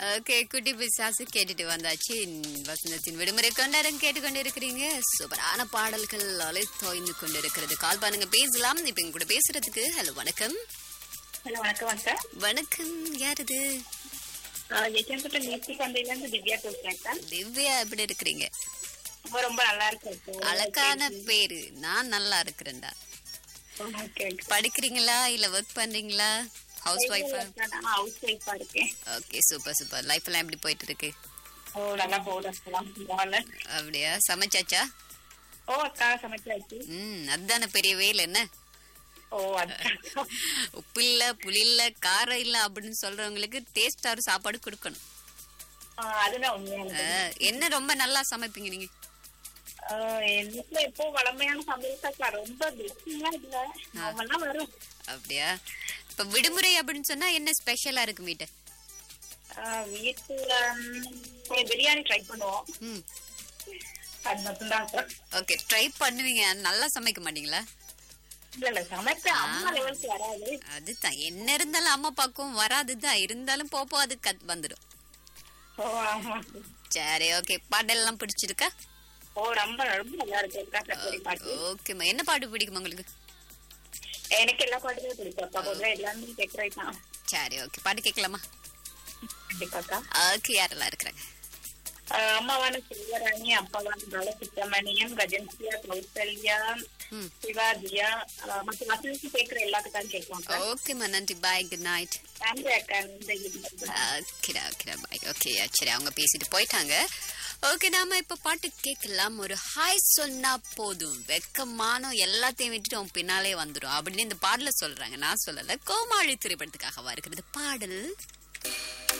Okay குட்டி பிசாசு கேட்டுட்டு வந்தாச்சு வசந்தத்தின் விடுமுறை கொண்டாடம் கேட்டுக்கொண்டு இருக்கிறீங்க சூப்பரான பாடல்கள் அலை தோய்ந்து கொண்டு இருக்கிறது கால் பண்ணுங்க பேசலாம் இப்ப எங்க கூட பேசுறதுக்கு ஹலோ வணக்கம் ஹலோ வணக்கம் அக்கா வணக்கம் யார் இது எச்சம்பட்டு நேசி சந்தையில இருந்து திவ்யா பேசுறேன் அக்கா திவ்யா எப்படி இருக்கிறீங்க ரொம்ப ரொம்ப நல்லா இருக்கு அக்கா. அழகான பேரு நான் நல்லா இருக்கிறேன்டா ஓகே படிக்கிறீங்களா இல்ல ஒர்க் பண்றீங்களா ஹவுஸ் ஒய்ஃபா அக்கா, நான் ஹவுஸ் ஒய்ஃபா இருக்கேன் ஓகே சூப்பர் சூப்பர் லைஃப் எல்லாம் எப்படி போயிட்டு இருக்கு ஓ நல்லா போகுது அக்கலாம் பரவாயில்ல அப்படியா சமைச்சாச்சா ஓ அக்கா சமைச்சாச்சு ம் அதுதானே பெரிய வேலை என்ன ஓ அதான் உப்பு இல்ல புளி இல்ல காரம் இல்ல அப்படின்னு சொல்றவங்களுக்கு டேஸ்டான சாப்பாடு கொடுக்கணும் ஆ, அதுதான் உண்மையானது அஹ், என்ன ரொம்ப நல்லா சமைப்பீங்க நீங்க ஆ, என் வீட்டுல எப்போ வளமையான சமையல் அக்கா ரொம்ப பெஸ்ட்லாம் இல்ல அவங்கெல்லாம் வரும் அப்படியா இப்ப விடுமுறை அப்படின்னு சொன்னா என்ன ஸ்பெஷலா இருக்கு வீட்டு ஆ, வீட்டுல ம், பிரியாணி ட்ரை பண்ணுவோம் ம் அது மட்டும்தான் அக்கா ஓகே ட்ரை பண்ணுவீங்க நல்லா சமைக்க மாட்டீங்களா இல்ல இல்ல சமைப்பேன் அம்மா லெவலுக்கு வராது அதுதான் என்ன இருந்தாலும் அம்மா பக்கம் வராதுதான் இருந்தாலும் போப்போ அது கத் வந்துடும் ஓ ஆமா சரி ஓகே பாட்டெல்லாம் பிடிச்சிருக்கா ஓ ரொம்ப ரொம்ப நல்லா இருக்கு அக்கா கச்சேரி பாட்டு ஓகேம்மா என்ன பாட்டு பிடிக்கும் உங்களுக்கு எனக்கு எல்லா பாட்டுமே பிடிக்கும் அக்கா பொதுவாக எல்லாமே கேட்கறது தான் சரி ஓகே பாட்டு கேட்கலாமா கண்டிப்பாக்கா ஓகே யாரெல்லாம் இருக்கிறாங்க ஆஹ் அம்மாவான செல்வராணி அப்பாவான பாலசுப்ரமணியம் கஜன்சியா கௌசல்யா ம் சிவாஜியா ஆஹ் மத்த வசதிக்கு கேட்கிற எல்லாத்துக்கும் கேட்கும் அக்கா ஓகேம்மா நன்றி பாய் குட் நைட் நன்றி அக்கா இந்த இது ஓகேடா ஓகேடா பாய் ஓகே சரி அவங்க பேசிட்டு போயிட்டாங்க ஓகே நாம இப்ப பாட்டு கேட்கலாம் ஒரு ஹாய் சொன்னா போதும் வெக்கமான எல்லாத்தையும் விட்டுட்டு அவன் பின்னாலே வந்துடும் அப்படின்னு இந்த பாடல சொல்றாங்க நான் சொல்லல கோமாளி திரைப்படத்துக்காகவா இருக்கிறது பாடல்